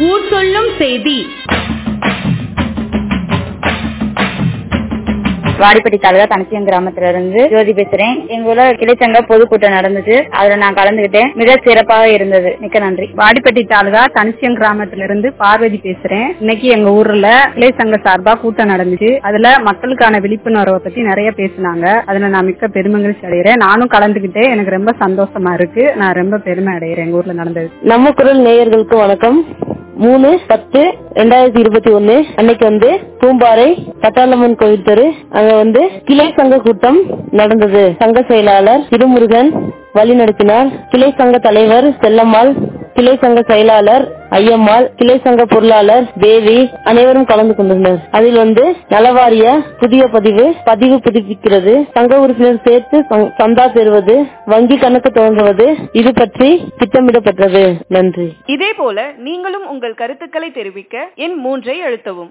ஊர் சொல்லும் செய்தி வாடிப்பட்டி தாலுகா தனசியம் கிராமத்துல இருந்து ஜோதி பேசுறேன் எங்க ஊர்ல கிளைச்சங்க பொதுக்கூட்டம் நடந்துச்சு அதுல நான் கலந்துகிட்டேன் மிக சிறப்பாக இருந்தது மிக்க நன்றி வாடிப்பட்டி தாலுகா தனிச்சியம் கிராமத்துல இருந்து பார்வதி பேசுறேன் இன்னைக்கு எங்க ஊர்ல கிளை சங்க சார்பா கூட்டம் நடந்துச்சு அதுல மக்களுக்கான விழிப்புணர்வை பத்தி நிறைய பேசினாங்க அதுல நான் மிக்க பெருமகிழ்ச்சி அடைகிறேன் நானும் கலந்துகிட்டேன் எனக்கு ரொம்ப சந்தோஷமா இருக்கு நான் ரொம்ப பெருமை அடைகிறேன் எங்க ஊர்ல நடந்தது நம்ம குரல் நேயர்களுக்கு வணக்கம் மூணு பத்து ரெண்டாயிரத்தி இருபத்தி ஒண்ணு அன்னைக்கு வந்து பூம்பாறை பட்டாளம்மன் கோயில் தெரு அங்க வந்து கிளை சங்க கூட்டம் நடந்தது சங்க செயலாளர் திருமுருகன் வழி நடத்தினார் கிளை சங்க தலைவர் செல்லம்மாள் கிளை சங்க செயலாளர் ஐயம்மாள் கிளை சங்க பொருளாளர் தேவி அனைவரும் கலந்து கொண்டனர் அதில் வந்து நலவாரிய புதிய பதிவு பதிவு புதுப்பிக்கிறது சங்க உறுப்பினர் சேர்த்து சங்- சந்தா பெறுவது வங்கி கணக்கு துவங்குவது இது பற்றி திட்டமிடப்பட்டது நன்றி இதேபோல நீங்களும் உங்கள் கருத்துக்களை தெரிவிக்க எண் மூன்றை அழுத்தவும்